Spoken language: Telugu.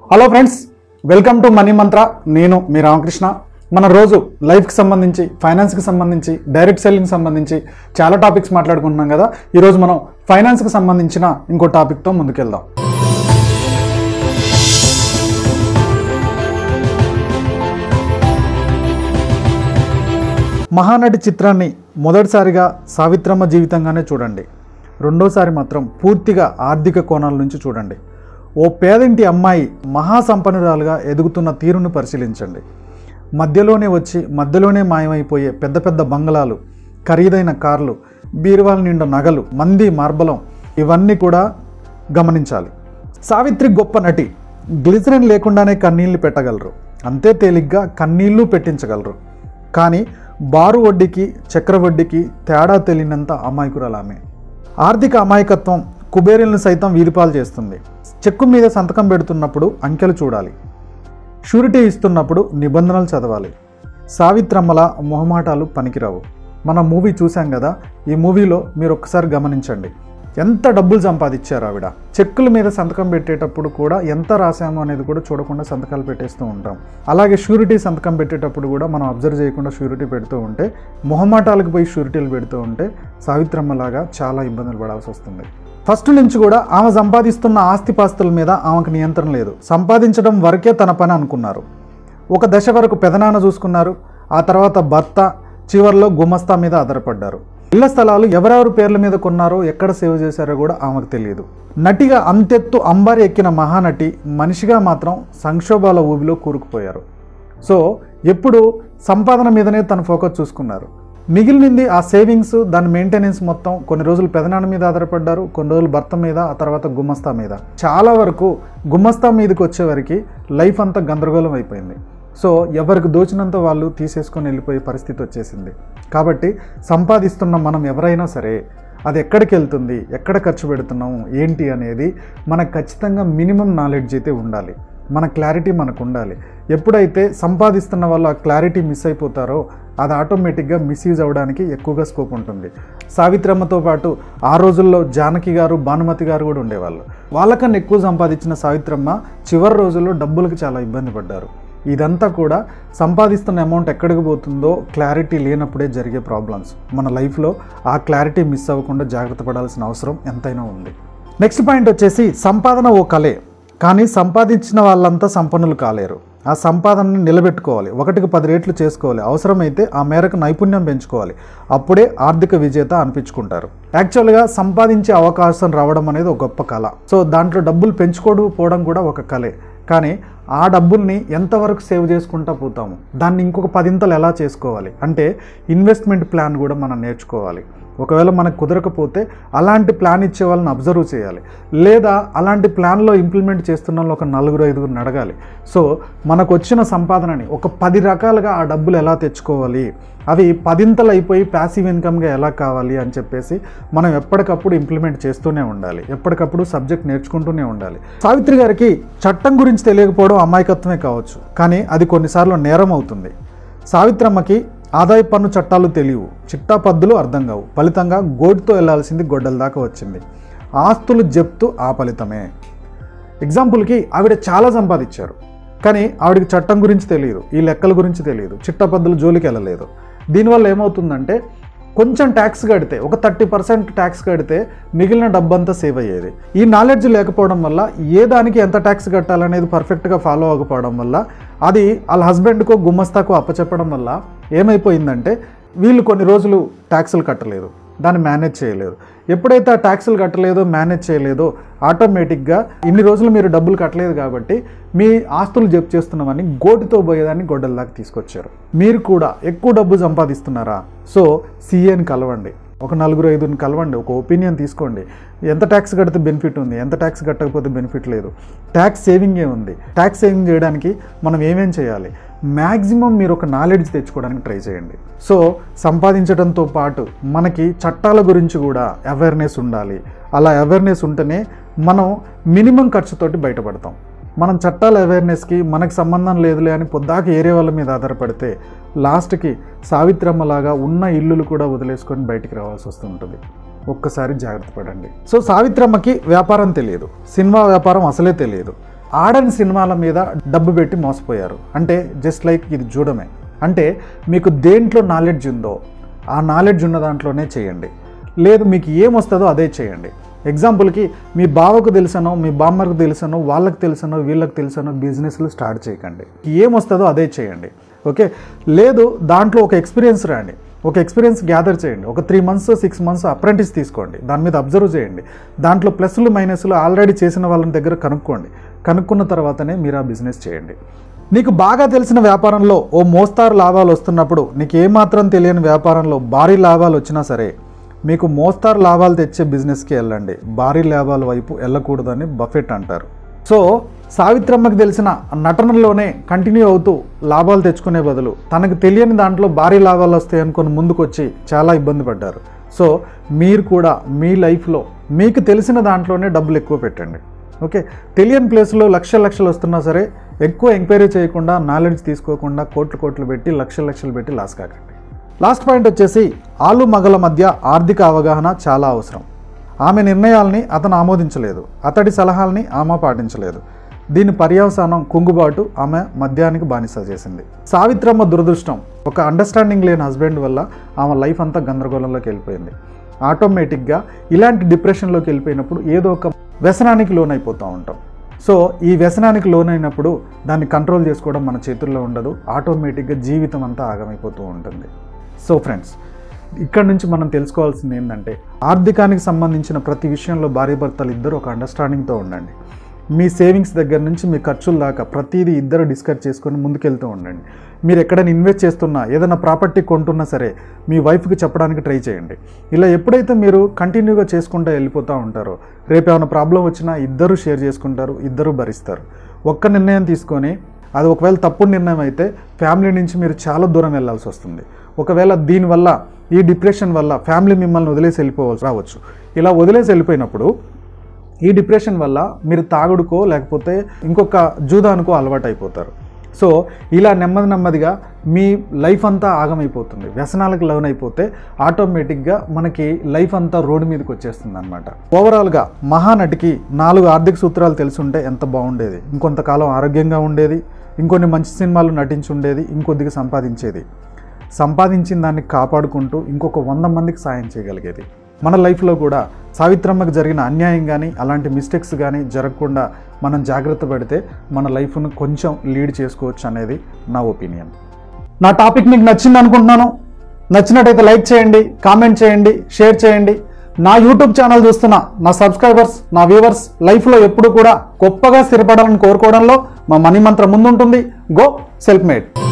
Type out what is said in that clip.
hello friends welcome to Money Mantra నేను మీ రామకృష్ణ మన రోజు లైఫ్కి సంబంధించి ఫైనాన్స్కి సంబంధించి డైరెక్ట్ సెల్లింగ్ సంబంధించి చాలా టాపిక్స్ మాట్లాడుకుంటున్నాం కదా ఈరోజు మనం ఫైనాన్స్కి సంబంధించిన ఇంకో టాపిక్తో ముందుకెళ్దాం మహానటి చిత్రాన్ని మొదటిసారిగా సావిత్రమ్మ జీవితంగానే చూడండి రెండోసారి మాత్రం పూర్తిగా ఆర్థిక కోణాల నుంచి చూడండి ఓ పేదింటి అమ్మాయి మహాసంపన్నురాలుగా ఎదుగుతున్న తీరును పరిశీలించండి మధ్యలోనే వచ్చి మధ్యలోనే మాయమైపోయే పెద్ద పెద్ద బంగళాలు ఖరీదైన కార్లు బీరువాల నిండా నగలు మంది మార్బలం ఇవన్నీ కూడా గమనించాలి సావిత్రి గొప్ప నటి గ్లిజరిన్ లేకుండానే కన్నీళ్లు పెట్టగలరు అంతే తేలిగ్గా కన్నీళ్లు పెట్టించగలరు కానీ బారు వడ్డీకి చక్ర వడ్డీకి తేడా తెలియనంత అమాయకురాలు ఆమె ఆర్థిక అమాయకత్వం కుబేరులను సైతం వీధిపాలు చేస్తుంది చెక్కు మీద సంతకం పెడుతున్నప్పుడు అంకెలు చూడాలి షూరిటీ ఇస్తున్నప్పుడు నిబంధనలు చదవాలి సావిత్రమ్మల మొహమాటాలు పనికిరావు మన మూవీ చూసాం కదా ఈ మూవీలో మీరు ఒక్కసారి గమనించండి ఎంత డబ్బులు సంపాదించారు ఆవిడ చెక్కుల మీద సంతకం పెట్టేటప్పుడు కూడా ఎంత రాసాము అనేది కూడా చూడకుండా సంతకాలు పెట్టేస్తూ ఉంటాం అలాగే షూరిటీ సంతకం పెట్టేటప్పుడు కూడా మనం అబ్జర్వ్ చేయకుండా షూరిటీ పెడుతూ ఉంటే మొహమాటాలకు పోయి షూరిటీలు పెడుతూ ఉంటే సావిత్రమ్మలాగా చాలా ఇబ్బందులు పడాల్సి వస్తుంది ఫస్ట్ నుంచి కూడా ఆమె సంపాదిస్తున్న ఆస్తిపాస్తుల మీద ఆమెకు నియంత్రణ లేదు సంపాదించడం వరకే తన పని అనుకున్నారు ఒక దశ వరకు పెదనాన్న చూసుకున్నారు ఆ తర్వాత భర్త చివరిలో గుమస్తా మీద ఆధారపడ్డారు ఇళ్ల స్థలాలు ఎవరెవరు పేర్ల మీద కొన్నారో ఎక్కడ సేవ్ చేశారో కూడా ఆమెకు తెలియదు నటిగా అంతెత్తు అంబారి ఎక్కిన మహానటి మనిషిగా మాత్రం సంక్షోభాల ఊబిలో కూరుకుపోయారు సో ఎప్పుడు సంపాదన మీదనే తన ఫోకస్ చూసుకున్నారు మిగిలింది ఆ సేవింగ్స్ దాని మెయింటెనెన్స్ మొత్తం కొన్ని రోజులు పెదనాన్న మీద ఆధారపడ్డారు కొన్ని రోజులు భర్త మీద ఆ తర్వాత గుమ్మస్తా మీద చాలా వరకు గుమ్మస్తా మీదకి వచ్చేవరకు లైఫ్ అంతా గందరగోళం అయిపోయింది సో ఎవరికి దోచినంత వాళ్ళు తీసేసుకొని వెళ్ళిపోయే పరిస్థితి వచ్చేసింది కాబట్టి సంపాదిస్తున్న మనం ఎవరైనా సరే అది ఎక్కడికి వెళ్తుంది ఎక్కడ ఖర్చు పెడుతున్నాం ఏంటి అనేది మనకు ఖచ్చితంగా మినిమం నాలెడ్జ్ అయితే ఉండాలి మన క్లారిటీ మనకు ఉండాలి ఎప్పుడైతే సంపాదిస్తున్న వాళ్ళు ఆ క్లారిటీ మిస్ అయిపోతారో అది ఆటోమేటిక్గా మిస్యూజ్ అవ్వడానికి ఎక్కువగా స్కోప్ ఉంటుంది సావిత్రమ్మతో పాటు ఆ రోజుల్లో జానకి గారు భానుమతి గారు కూడా ఉండేవాళ్ళు వాళ్ళకన్నా ఎక్కువ సంపాదించిన సావిత్రమ్మ చివరి రోజుల్లో డబ్బులకు చాలా ఇబ్బంది పడ్డారు ఇదంతా కూడా సంపాదిస్తున్న అమౌంట్ ఎక్కడికి పోతుందో క్లారిటీ లేనప్పుడే జరిగే ప్రాబ్లమ్స్ మన లైఫ్లో ఆ క్లారిటీ మిస్ అవ్వకుండా జాగ్రత్త పడాల్సిన అవసరం ఎంతైనా ఉంది నెక్స్ట్ పాయింట్ వచ్చేసి సంపాదన ఓ కలే కానీ సంపాదించిన వాళ్ళంతా సంపన్నులు కాలేరు ఆ సంపాదనని నిలబెట్టుకోవాలి ఒకటికి పది రేట్లు చేసుకోవాలి అవసరమైతే ఆ మేరకు నైపుణ్యం పెంచుకోవాలి అప్పుడే ఆర్థిక విజేత అనిపించుకుంటారు యాక్చువల్గా సంపాదించే అవకాశం రావడం అనేది ఒక గొప్ప కళ సో దాంట్లో డబ్బులు పెంచుకోవడం పోవడం కూడా ఒక కళే కానీ ఆ డబ్బుల్ని ఎంతవరకు సేవ్ చేసుకుంటా పోతాము దాన్ని ఇంకొక పదింతలు ఎలా చేసుకోవాలి అంటే ఇన్వెస్ట్మెంట్ ప్లాన్ కూడా మనం నేర్చుకోవాలి ఒకవేళ మనకు కుదరకపోతే అలాంటి ప్లాన్ ఇచ్చే వాళ్ళని అబ్జర్వ్ చేయాలి లేదా అలాంటి ప్లాన్లో ఇంప్లిమెంట్ చేస్తున్న వాళ్ళు ఒక నలుగురు ఐదుగురిని అడగాలి సో మనకు వచ్చిన సంపాదనని ఒక పది రకాలుగా ఆ డబ్బులు ఎలా తెచ్చుకోవాలి అవి పదింతలు అయిపోయి ప్యాసివ్ ఇన్కమ్గా ఎలా కావాలి అని చెప్పేసి మనం ఎప్పటికప్పుడు ఇంప్లిమెంట్ చేస్తూనే ఉండాలి ఎప్పటికప్పుడు సబ్జెక్ట్ నేర్చుకుంటూనే ఉండాలి సావిత్రి గారికి చట్టం గురించి తెలియకపోవడం అమాయకత్వమే కావచ్చు కానీ అది కొన్నిసార్లు నేరం అవుతుంది సావిత్రమ్మకి ఆదాయ పన్ను చట్టాలు తెలియవు చిట్టా పద్దులు అర్థం కావు ఫలితంగా గోటితో వెళ్లాల్సింది గొడ్డల దాకా వచ్చింది ఆస్తులు జప్తు ఆ ఫలితమే ఎగ్జాంపుల్కి ఆవిడ చాలా సంపాదించారు కానీ ఆవిడకి చట్టం గురించి తెలియదు ఈ లెక్కల గురించి తెలియదు చిట్టా పద్దులు జోలికి వెళ్ళలేదు దీనివల్ల ఏమవుతుందంటే కొంచెం ట్యాక్స్ కడితే ఒక థర్టీ పర్సెంట్ ట్యాక్స్ కడితే మిగిలిన డబ్బంతా సేవ్ అయ్యేది ఈ నాలెడ్జ్ లేకపోవడం వల్ల ఏ దానికి ఎంత ట్యాక్స్ కట్టాలనేది పర్ఫెక్ట్గా ఫాలో అవ్వకపోవడం వల్ల అది వాళ్ళ హస్బెండ్కో గుమ్మస్తాకో అప్పచెప్పడం వల్ల ఏమైపోయిందంటే వీళ్ళు కొన్ని రోజులు ట్యాక్సులు కట్టలేదు దాన్ని మేనేజ్ చేయలేదు ఎప్పుడైతే ఆ ట్యాక్సులు కట్టలేదో మేనేజ్ చేయలేదో ఆటోమేటిక్గా ఇన్ని రోజులు మీరు డబ్బులు కట్టలేదు కాబట్టి మీ ఆస్తులు జప్తు చేస్తున్నామని గోటితో పోయేదాన్ని గొడ్డల దాకా తీసుకొచ్చారు మీరు కూడా ఎక్కువ డబ్బు సంపాదిస్తున్నారా సో సీఏని కలవండి ఒక నలుగురు ఐదుని కలవండి ఒక ఒపీనియన్ తీసుకోండి ఎంత ట్యాక్స్ కడితే బెనిఫిట్ ఉంది ఎంత ట్యాక్స్ కట్టకపోతే బెనిఫిట్ లేదు ట్యాక్స్ సేవింగే ఉంది ట్యాక్స్ సేవింగ్ చేయడానికి మనం ఏమేం చేయాలి మ్యాక్సిమం మీరు ఒక నాలెడ్జ్ తెచ్చుకోవడానికి ట్రై చేయండి సో సంపాదించడంతో పాటు మనకి చట్టాల గురించి కూడా అవేర్నెస్ ఉండాలి అలా అవేర్నెస్ ఉంటేనే మనం మినిమం ఖర్చుతోటి బయటపడతాం మనం చట్టాల అవేర్నెస్కి మనకు సంబంధం లేదులే అని పొద్దాక ఏరే వాళ్ళ మీద ఆధారపడితే లాస్ట్కి సావిత్రమ్మలాగా ఉన్న ఇల్లులు కూడా వదిలేసుకొని బయటికి రావాల్సి వస్తుంటుంది ఒక్కసారి జాగ్రత్త పడండి సో సావిత్రమ్మకి వ్యాపారం తెలియదు సినిమా వ్యాపారం అసలే తెలియదు ఆడని సినిమాల మీద డబ్బు పెట్టి మోసపోయారు అంటే జస్ట్ లైక్ ఇది చూడమే అంటే మీకు దేంట్లో నాలెడ్జ్ ఉందో ఆ నాలెడ్జ్ ఉన్న దాంట్లోనే చేయండి లేదు మీకు ఏం వస్తుందో అదే చేయండి ఎగ్జాంపుల్కి మీ బావకు తెలుసనో మీ బామ్మకు తెలుసనో వాళ్ళకి తెలుసనో వీళ్ళకి తెలుసనో బిజినెస్లు స్టార్ట్ చేయకండి ఏం వస్తుందో అదే చేయండి ఓకే లేదు దాంట్లో ఒక ఎక్స్పీరియన్స్ రండి ఒక ఎక్స్పీరియన్స్ గ్యాదర్ చేయండి ఒక three months six months apprentice తీసుకోండి దాని మీద అబ్జర్వ్ చేయండి దాంట్లో ప్లస్లు మైనస్లు ఆల్రెడీ చేసిన వాళ్ళ దగ్గర కనుక్కోండి కనుక్కున్న తర్వాతనే మీరు ఆ బిజినెస్ చేయండి నీకు బాగా తెలిసిన వ్యాపారంలో ఓ మోస్తారు లాభాలు వస్తున్నప్పుడు నీకు ఏమాత్రం తెలియని వ్యాపారంలో భారీ లాభాలు వచ్చినా సరే మీకు మోస్తారు లాభాలు తెచ్చే బిజినెస్కి వెళ్ళండి భారీ లాభాల వైపు వెళ్ళకూడదని బఫెట్ అంటారు సో సావిత్రమ్మకి తెలిసిన నటనలోనే కంటిన్యూ అవుతూ లాభాలు తెచ్చుకునే బదులు తనకు తెలియని దాంట్లో భారీ లాభాలు వస్తాయి అనుకుని ముందుకొచ్చి చాలా ఇబ్బంది పడ్డారు సో మీరు కూడా మీ లైఫ్లో మీకు తెలిసిన దాంట్లోనే డబ్బులు ఎక్కువ పెట్టండి ఓకే తెలియని ప్లేస్లో లక్షల లక్షలు వస్తున్నా సరే ఎక్కువ ఎంక్వైరీ చేయకుండా నాలెడ్జ్ తీసుకోకుండా కోట్లు కోట్లు పెట్టి లక్షల లక్షలు పెట్టి లాస్ కాకండి లాస్ట్ పాయింట్ వచ్చేసి ఆలు మగల మధ్య ఆర్థిక అవగాహన చాలా అవసరం ఆమె నిర్ణయాల్ని అతను ఆమోదించలేదు అతడి సలహాల్ని ఆమె పాటించలేదు దీని పర్యవసానం కుంగుబాటు ఆమె మద్యానికి బానిస చేసింది సావిత్రమ్మ దురదృష్టం ఒక అండర్స్టాండింగ్ లేని హస్బెండ్ వల్ల ఆమె లైఫ్ అంతా గందరగోళంలోకి వెళ్ళిపోయింది ఆటోమేటిక్గా ఇలాంటి డిప్రెషన్లోకి వెళ్ళిపోయినప్పుడు ఏదో ఒక వ్యసనానికి లోనైపోతూ ఉంటాం సో ఈ వ్యసనానికి లోనైనప్పుడు దాన్ని కంట్రోల్ చేసుకోవడం మన చేతుల్లో ఉండదు ఆటోమేటిక్గా జీవితం అంతా ఆగమైపోతూ ఉంటుంది సో ఫ్రెండ్స్ ఇక్కడ నుంచి మనం తెలుసుకోవాల్సింది ఏంటంటే ఆర్థికానికి సంబంధించిన ప్రతి విషయంలో భార్యాభర్తలు ఇద్దరు ఒక అండర్స్టాండింగ్తో ఉండండి మీ సేవింగ్స్ దగ్గర నుంచి మీ ఖర్చుల దాకా ప్రతిదీ ఇద్దరు డిస్కస్ చేసుకొని ముందుకెళ్తూ ఉండండి మీరు ఎక్కడైనా ఇన్వెస్ట్ చేస్తున్నా ఏదైనా ప్రాపర్టీ కొంటున్నా సరే మీ వైఫ్కి చెప్పడానికి ట్రై చేయండి ఇలా ఎప్పుడైతే మీరు కంటిన్యూగా చేసుకుంటూ వెళ్ళిపోతూ ఉంటారో రేపు ఏమైనా ప్రాబ్లం వచ్చినా ఇద్దరు షేర్ చేసుకుంటారు ఇద్దరు భరిస్తారు ఒక్క నిర్ణయం తీసుకొని అది ఒకవేళ తప్పుడు నిర్ణయం అయితే ఫ్యామిలీ నుంచి మీరు చాలా దూరం వెళ్ళాల్సి వస్తుంది ఒకవేళ దీనివల్ల ఈ డిప్రెషన్ వల్ల ఫ్యామిలీ మిమ్మల్ని వదిలేసి వెళ్ళిపోవాల్సి రావచ్చు ఇలా వదిలేసి వెళ్ళిపోయినప్పుడు ఈ డిప్రెషన్ వల్ల మీరు తాగుడుకో లేకపోతే ఇంకొక జూదానికో అలవాటు అయిపోతారు సో ఇలా నెమ్మది నెమ్మదిగా మీ లైఫ్ అంతా ఆగమైపోతుంది వ్యసనాలకు లవన్ అయిపోతే ఆటోమేటిక్గా మనకి లైఫ్ అంతా రోడ్డు మీదకి వచ్చేస్తుంది అనమాట ఓవరాల్గా మహానటికి నాలుగు ఆర్థిక సూత్రాలు తెలుసుంటే ఎంత బాగుండేది ఇంకొంతకాలం ఆరోగ్యంగా ఉండేది ఇంకొన్ని మంచి సినిమాలు నటించి ఉండేది ఇంకొద్దిగా సంపాదించేది సంపాదించిన దాన్ని కాపాడుకుంటూ ఇంకొక వంద మందికి సాయం చేయగలిగేది మన లైఫ్లో కూడా సావిత్రమ్మకు జరిగిన అన్యాయం కానీ అలాంటి మిస్టేక్స్ కానీ జరగకుండా మనం జాగ్రత్త పడితే మన లైఫ్ను కొంచెం లీడ్ చేసుకోవచ్చు అనేది నా ఒపీనియన్ నా టాపిక్ మీకు నచ్చింది అనుకుంటున్నాను నచ్చినట్టయితే లైక్ చేయండి కామెంట్ చేయండి షేర్ చేయండి నా యూట్యూబ్ ఛానల్ చూస్తున్న నా సబ్స్క్రైబర్స్ నా వ్యూవర్స్ లైఫ్లో ఎప్పుడు కూడా గొప్పగా స్థిరపడాలని కోరుకోవడంలో మా మనీ మంత్రం ముందుంటుంది గో సెల్ఫ్ మేడ్